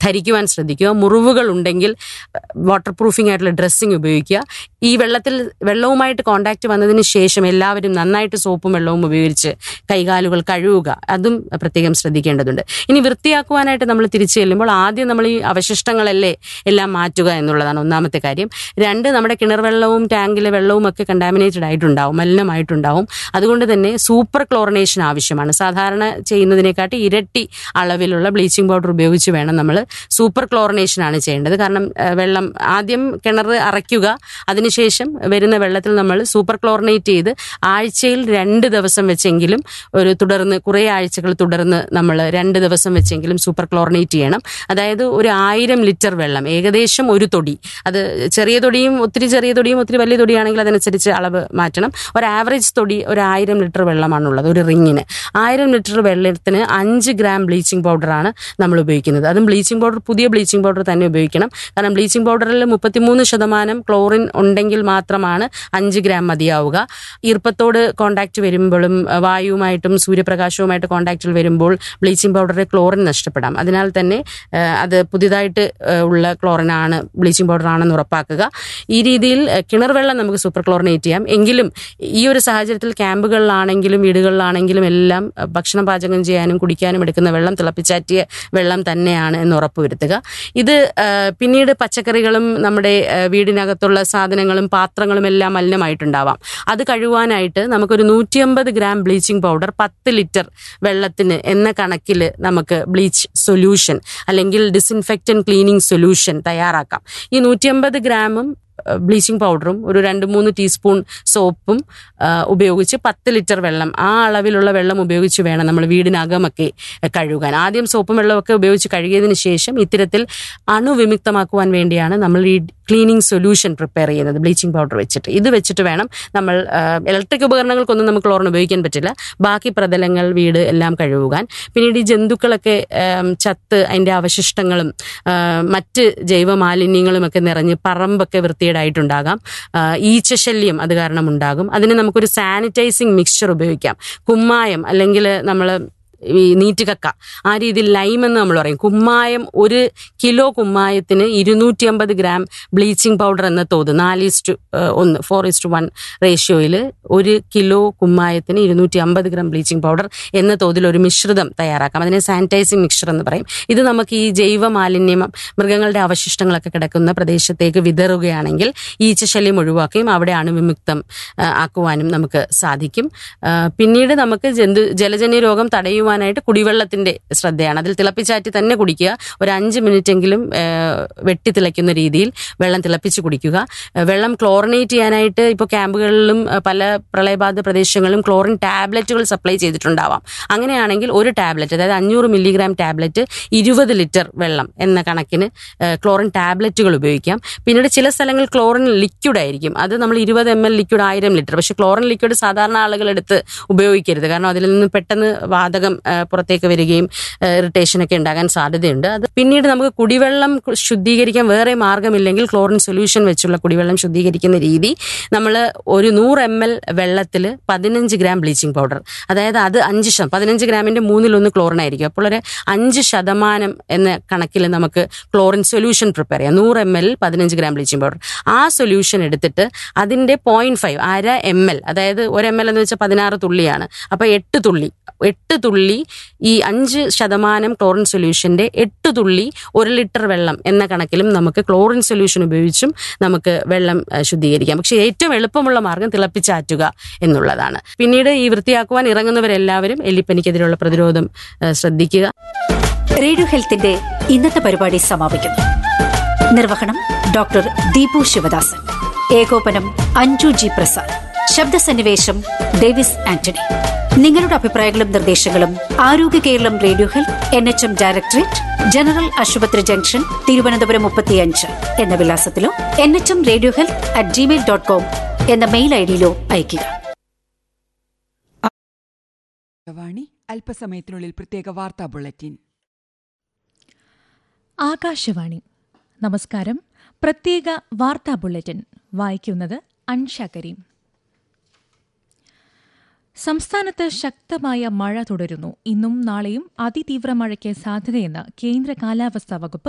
ധരിക്കുവാൻ ശ്രദ്ധിക്കുക മുറിവുകൾ ഉണ്ടെങ്കിൽ വാട്ടർ പ്രൂഫിംഗ് ആയിട്ടുള്ള ഡ്രസ്സിങ് ഉപയോഗിക്കുക ഈ വെള്ളത്തിൽ വെള്ളവുമായിട്ട് കോണ്ടാക്ട് വന്നതിന് ശേഷം എല്ലാവരും നന്നായിട്ട് സോപ്പും വെള്ളവും ഉപയോഗിച്ച് കൈകാലുകൾ കഴുകുക അതും പ്രത്യേകം ശ്രദ്ധിക്കേണ്ടതുണ്ട് ഇനി വൃത്തിയാക്കുവാനായിട്ട് നമ്മൾ തിരിച്ചു ചെല്ലുമ്പോൾ ആദ്യം നമ്മൾ ഈ അവശിഷ്ടങ്ങളല്ലേ എല്ലാം മാറ്റുക എന്നുള്ളതാണ് ഒന്നാമത്തെ കാര്യം രണ്ട് നമ്മുടെ കിണർ വെള്ളവും ടാങ്കിലെ വെള്ളവും ഒക്കെ കണ്ടാമിനേറ്റഡ് ആയിട്ടുണ്ടാവും മലിനമായിട്ടുണ്ടാവും അതുകൊണ്ട് തന്നെ സൂപ്പർ ക്ലോറിനേഷൻ ആവശ്യമാണ് സാധാരണ ചെയ്യുന്നതിനെക്കാട്ടി ഇരട്ടി അളവിലുള്ള ബ്ലീച്ചിങ് പൗഡർ ഉപയോഗിച്ച് വേണം നമ്മൾ സൂപ്പർ ക്ലോറിനേഷൻ ആണ് ചെയ്യേണ്ടത് കാരണം ഏഹ്, വെള്ളം ആദ്യം കിണർ അറയ്ക്കുക അതിനുശേഷം വരുന്ന വെള്ളത്തിൽ നമ്മൾ സൂപ്പർ ക്ലോറിനേറ്റ് ചെയ്ത് ആഴ്ചയിൽ രണ്ട് ദിവസം വെച്ചെങ്കിലും ഒരു തുടർന്ന് കുറേ ആഴ്ചകൾ തുടർന്ന് നമ്മൾ രണ്ട് ദിവസം വെച്ചെങ്കിലും സൂപ്പർ ക്ലോറിനേറ്റ് ചെയ്യണം അതായത് ഒരു ആയിരം ലിറ്റർ വെള്ളം ഏകദേശം ഒരു തൊടി അത് ചെറിയ തൊടിയും ഒത്തിരി ചെറിയ തൊടിയും ഒത്തിരി വലിയ തൊടിയാണെങ്കിൽ അതനുസരിച്ച് അളവ് മാറ്റണം ഒരു ആവറേജ് തൊടി ഒരു ആയിരം ലിറ്റർ വെള്ളമാണുള്ളത് ഒരു റിങ്ങിന് ആയിരം ലിറ്റർ വെള്ളത്തിന് അഞ്ച് ഗ്രാം ബ്ലീച്ചിങ് പൗഡറാണ് നമ്മൾ ഉപയോഗിക്കുന്നത് അതും ബ്ലീച്ചിങ് പൗഡർ പുതിയ ബ്ലീച്ചിങ് പൗഡർ തന്നെ ഉപയോഗിക്കണം കാരണം ബ്ലീച്ചിങ് പൗഡറിൽ മുപ്പത്തിമൂന്ന് ശതമാനം ക്ലോറിൻ ഉണ്ടെങ്കിൽ മാത്രമാണ് അഞ്ച് ഗ്രാം മതിയാവുക ഈർപ്പത്തോട് കോണ്ടാക്ട് വരുമ്പോഴും അഹ് വായുവുമായിട്ടും സൂര്യപ്രകാശവുമായിട്ട് കോണ്ടാക്റ്റിൽ വരുമ്പോൾ ബ്ലീച്ചിങ് പൗഡറിൽ ക്ലോറിൻ നഷ്ടപ്പെടാം അതിനാൽ തന്നെ അഹ് അത് പുതിയതായിട്ട് അഹ് ഉള്ള ക്ലോറിനാണ് ബ്ലീച്ചിങ് പൗഡർ ആണെന്ന് ഉറപ്പാക്കുക ഈ രീതിയിൽ അഹ് കിണർ വെള്ളം നമുക്ക് സൂപ്പർ ക്ലോറിനേറ്റ് ചെയ്യാം എങ്കിലും ഈ ഒരു സാഹചര്യത്തിൽ ക്യാമ്പുകളിലാണെങ്കിലും വീടുകളിലാണെങ്കിലും എല്ലാം അഹ് ഭക്ഷണം പാചകം ചെയ്യാനും കുടിക്കാനും എടുക്കുന്ന വെള്ളം തിളപ്പിച്ചാറ്റിയ വെള്ളം തന്നെയാണ് എന്ന് ഉറപ്പുവരുത്തുക ഇത് അഹ് പിന്നീട് പച്ചക്കറികളും നമ്മുടെ അഹ് വീടിനകത്തുള്ള സാധനങ്ങളും പാത്രങ്ങളും എല്ലാം മലിനമായിട്ടുണ്ടാവാം അത് കഴുകാനായിട്ട് നമുക്കൊരു നൂറ്റിയമ്പത് ഗ്രാം ബ്ലീച്ചിങ് പൗഡർ പത്ത് ലിറ്റർ വെള്ളത്തിന് എന്ന കണക്കിൽ നമുക്ക് ബ്ലീച്ച് സൊല്യൂഷൻ അല്ലെങ്കിൽ ഡിസിൻഫെക്റ്റൻ ക്ലീനിങ് സൊല്യൂഷൻ തയ്യാറാക്കാം ഈ നൂറ്റിയമ്പത് ഗ്രാമും ബ്ലീച്ചിങ് പൗഡറും ഒരു രണ്ട് മൂന്ന് ടീസ്പൂൺ സോപ്പും ആ, ഉപയോഗിച്ച് പത്ത് ലിറ്റർ വെള്ളം ആ അളവിലുള്ള വെള്ളം ഉപയോഗിച്ച് വേണം നമ്മൾ വീടിനകമൊക്കെ കഴുകാൻ ആദ്യം സോപ്പും വെള്ളമൊക്കെ ഉപയോഗിച്ച് കഴുകിയതിന് ശേഷം ഇത്തരത്തിൽ അണുവിമുക്തമാക്കുവാൻ വേണ്ടിയാണ് നമ്മൾ ഈ ക്ലീനിങ് സൊല്യൂഷൻ പ്രിപ്പയർ ചെയ്യുന്നത് ബ്ലീച്ചിങ് പൗഡർ വെച്ചിട്ട് ഇത് വെച്ചിട്ട് വേണം നമ്മൾ ഇലക്ട്രിക് ഉപകരണങ്ങൾക്കൊന്നും നമുക്ക് ക്ലോറിൻ ഉപയോഗിക്കാൻ പറ്റില്ല ബാക്കി പ്രതലങ്ങൾ വീട് എല്ലാം കഴുകുവാൻ പിന്നീട് ഈ ജന്തുക്കളൊക്കെ ആം, ചത്ത് അതിൻ്റെ അവശിഷ്ടങ്ങളും ആ, മറ്റ് ജൈവ മാലിന്യങ്ങളും ഒക്കെ നിറഞ്ഞ് പറമ്പൊക്കെ വൃത്തികേടായിട്ടുണ്ടാകാം ആ, ഈച്ചശല്യം അത് കാരണം ഉണ്ടാകും അതിന് നമുക്കൊരു സാനിറ്റൈസിങ് മിക്സ്ചർ ഉപയോഗിക്കാം കുമ്മായം അല്ലെങ്കിൽ നമ്മൾ ഈ നീറ്റുകക്ക ആ രീതിയിൽ ലൈം എന്ന് നമ്മൾ പറയും കുമ്മായം ഒരു കിലോ കുമ്മായത്തിന് ഇരുന്നൂറ്റി അമ്പത് ഗ്രാം ബ്ലീച്ചിങ് പൗഡർ എന്ന തോത് നാല് ഇസ്റ്റു ഒന്ന് ഫോർ ഇസ്റ്റു വൺ റേഷ്യോയിൽ ഒരു കിലോ കുമ്മായത്തിന് ഇരുന്നൂറ്റി അമ്പത് ഗ്രാം ബ്ലീച്ചിങ് പൗഡർ എന്ന തോതിൽ ഒരു മിശ്രിതം തയ്യാറാക്കാം അതിനെ സാനിറ്റൈസിങ് മിക്സ്ചർ എന്ന് പറയും ഇത് നമുക്ക് ഈ ജൈവ മാലിന്യം മൃഗങ്ങളുടെ അവശിഷ്ടങ്ങളൊക്കെ കിടക്കുന്ന പ്രദേശത്തേക്ക് വിതറുകയാണെങ്കിൽ ഈച്ചശല്യം ഒഴിവാക്കുകയും അവിടെ അണുവിമുക്തം ആ, ആക്കുവാനും നമുക്ക് സാധിക്കും ആ, പിന്നീട് നമുക്ക് ജന്തു ജലജന്യ രോഗം തടയുവാനായിട്ട് കുടിവെള്ളത്തിന്റെ ശ്രദ്ധയാണ് അതിൽ തിളപ്പിച്ചാറ്റി തന്നെ കുടിക്കുക ഒരു അഞ്ച് മിനിറ്റ് എങ്കിലും ആ, വെട്ടി തിളയ്ക്കുന്ന രീതിയിൽ വെള്ളം തിളപ്പിച്ച് കുടിക്കുക ആ, വെള്ളം ക്ലോറിനേറ്റ് ചെയ്യാനായിട്ട് ഇപ്പോൾ ക്യാമ്പുകളിലും ആ, പല പ്രളയബാധിത പ്രദേശങ്ങളിലും ക്ലോറിൻ ടാബ്ലറ്റുകൾ സപ്ലൈ ചെയ്തിട്ടുണ്ടാവാം അങ്ങനെയാണെങ്കിൽ ഒരു ടാബ്ലറ്റ് അതായത് അഞ്ഞൂറ് മില്ലിഗ്രാം ടാബ്ലറ്റ് ഇരുപത് ലിറ്റർ വെള്ളം എന്ന കണക്കിന് ആ, ക്ലോറിൻ ടാബ്ലറ്റുകൾ ഉപയോഗിക്കാം പിന്നീട് ചില സ്ഥലങ്ങളിൽ ക്ലോറിൻ ലിക്വിഡ് ആയിരിക്കും അത് നമ്മൾ ഇരുപത് എം എൽ ലിക്വിഡ് ആയിരം ലിറ്റർ പക്ഷെ ക്ലോറിൻ ലിക്വിഡ് സാധാരണ ആളുകൾ എടുത്ത് ഉപയോഗിക്കരുത് കാരണം അതിൽ നിന്ന് പെട്ടെന്ന് വാതകം ആ, പുറത്തേക്ക് വരികയും ഇറിറ്റേഷൻ ഒക്കെ ഉണ്ടാകാൻ സാധ്യതയുണ്ട് അത് പിന്നീട് നമുക്ക് കുടിവെള്ളം കു- ശുദ്ധീകരിക്കാൻ വേറെ മാർഗമില്ലെങ്കിൽ ക്ലോറിൻ സൊല്യൂഷൻ വെച്ചുള്ള കുടിവെള്ളം ശുദ്ധീകരിക്കുന്ന രീതി നമ്മൾ ഒരു നൂറ് എം എൽ വെള്ളത്തിൽ പതിനഞ്ച് ഗ്രാം ബ്ലീച്ചിങ് പൗഡർ അതായത് അത് അഞ്ച് ശതം പതിനഞ്ച് ഗ്രാമിന്റെ മൂന്നിലൊന്ന് ക്ലോറിൻ ആയിരിക്കും അപ്പോൾ ഒരു അഞ്ച് ശതമാനം എന്ന കണക്കിൽ നമുക്ക് ക്ലോറിൻ സൊല്യൂഷൻ പ്രിപ്പയർ ചെയ്യാം നൂറ് എം എൽ പതിനഞ്ച് ഗ്രാം ബ്ലീച്ചിങ് പൗഡർ ആ സൊല്യൂഷൻ എടുത്തിട്ട് അതിന്റെ പോയിന്റ് ഫൈവ് അര എം എൽ അതായത് ഒരു എം എൽ എന്ന് വെച്ചാൽ പതിനാറ് തുള്ളിയാണ് അപ്പൊ എട്ട് തുള്ളി എട്ട് തുള്ളി ഈ അഞ്ച് ശതമാനം ക്ലോറിൻ സൊല്യൂഷന്റെ എട്ട് തുള്ളി ഒരു ലിറ്റർ വെള്ളം എന്ന കണക്കിലും നമുക്ക് ക്ലോറിൻ സൊല്യൂഷൻ ഉപയോഗിച്ചും നമുക്ക് വെള്ളം ആ, ശുദ്ധീകരിക്കാം പക്ഷെ ഏറ്റവും എളുപ്പമുള്ള മാർഗം തിളപ്പിച്ചാറ്റുക എന്നുള്ളതാണ് പിന്നീട് ഈ വൃത്തിയാക്കുവാൻ ഇറങ്ങുന്നവരെല്ലാവരും എലിപ്പനിക്കെതിരെയുള്ള പ്രതിരോധം ആ, ശ്രദ്ധിക്കുക റേഡിയോ ഹെൽത്തിന്റെ ഇന്നത്തെ പരിപാടി സമാപിക്കുന്നു നിർവഹണം ഡോക്ടർ ദീപു ശിവദാസൻ ഏകോപനം അഞ്ജു ജി പ്രസാദ് ശബ്ദസന്നിവേശം ഡേവിസ് ആന്റണി നിങ്ങളുടെ അഭിപ്രായങ്ങളും നിർദ്ദേശങ്ങളും Arogya Keralam radio health N H M directorate general ആശുപത്രി ജംഗ്ഷൻ തിരുവനന്തപുരം മുപ്പത്തിയഞ്ച് എന്ന വിലാസത്തിലോ N H M radio health at Gmail dot com എന്ന മെയിൽ ഐ ഡിയിലോ അയയ്ക്കുക വാണി അല്പസമയത്തിനുള്ളിൽ പ്രത്യേക വാർത്താ ബുള്ളറ്റിൻ ആകാശവാണി നമസ്കാരം പ്രത്യേക വാർത്താ ബുള്ളറ്റിൻ വായിക്കുന്നത് അൻഷ കരീം സംസ്ഥാനത്ത് ശക്തമായ മഴ തുടരുന്നു ഇന്നും നാളെയും അതിതീവ്ര മഴയ്ക്ക് സാധ്യതയെന്ന് കേന്ദ്ര കാലാവസ്ഥാ വകുപ്പ്